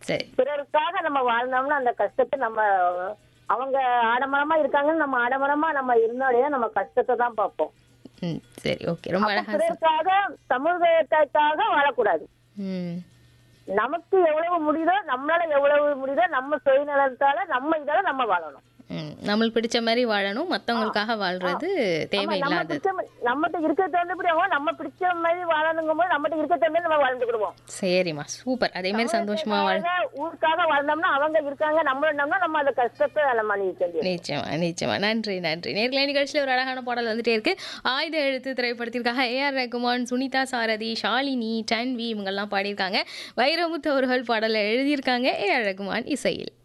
சரி பிறருக்காக நம்ம வாழ்ந்தோம்னா அந்த கஷ்டத்தை நம்ம அவங்க ஆடம்பரமா இருக்காங்கன்னு நம்ம ஆடம்பரமா நம்ம இருந்தாலே நம்ம கஷ்டத்தை தான் பார்ப்போம் ம் சரி ஓகே ரொம்ப அப்ப அழகா சொ- பிறருக்காக சமுதாயத்துக்காக வாழக்கூடாது ம் நமக்கு எவ்வளவு முடியுதோ நம்மளால எவ்வளவு முடியுதோ நம்ம சுயநலத்தால நம்ம இதால நம்ம வாழணும் ம் நம்மளுக்கு பிடிச்ச மாதிரி வாழணும் மத்தவங்களுக்காக வாழ்றது ஆமா, நம்ம தேவையில்லாதது பிடிச்ச மாதிரி- நம்மகிட்ட இருக்க தகுந்தபடி அவங்க நம்ம பிடிச்ச மாதிரி வாழணுங்கும் போது நம்மகிட்ட இருக்க தகுந்த நம்ம வாழ்ந்துக்கிடுவோம் சரிம்மா சூப்பர் அதே மாதிரி சந்தோஷமா வாழ் ஊருக்காக- ஊருக்காக வாழ்ந்தோம்னா அவங்க இருக்காங்க நம்ம இருந்தோம்னா நம்ம அந்த கஷ்டத்தை நம்ம நீக்க முடியும் நிச்சயமா நிச்சயமா நன்றி நன்றி நேர்களை நிகழ்ச்சியில் ஒரு அழகான பாடல் வந்துட்டே இருக்கு ஆயுத எழுத்து திரைப்படத்திற்காக ஏஆர் ரகுமான் சுனிதா சாரதி ஷாலினி டன்வி இவங்கெல்லாம் பாடியிருக்காங்க வைரமுத்து அவர்கள் பாடலை எழுதியிருக்காங்க ஏஆர் ரகுமான் இசையில்